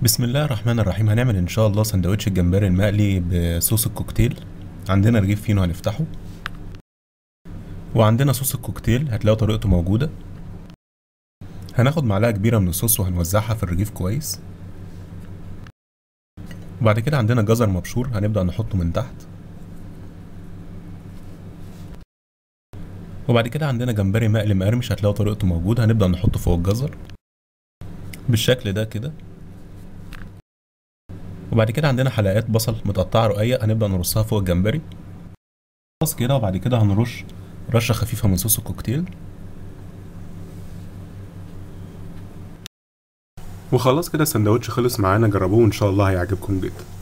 بسم الله الرحمن الرحيم هنعمل ان شاء الله سندوتش الجمبري المقلي بصوص الكوكتيل عندنا رغيف فينو هنفتحه وعندنا صوص الكوكتيل هتلاقوا طريقته موجودة هناخد معلقة كبيرة من الصوص وهنوزعها في الرغيف كويس وبعد كده عندنا جزر مبشور هنبدأ نحطه من تحت وبعد كده عندنا جمبري مقلي مقرمش هتلاقوا طريقته موجودة هنبدأ نحطه فوق الجزر بالشكل ده كده وبعد كده عندنا حلقات بصل متقطعة رقيق هنبدأ نرصها فوق الجمبري خلاص كده وبعد كده هنرش رشة خفيفة من صوص الكوكتيل وخلاص كده السندوتش خلص معانا جربوه وان شاء الله هيعجبكم جدا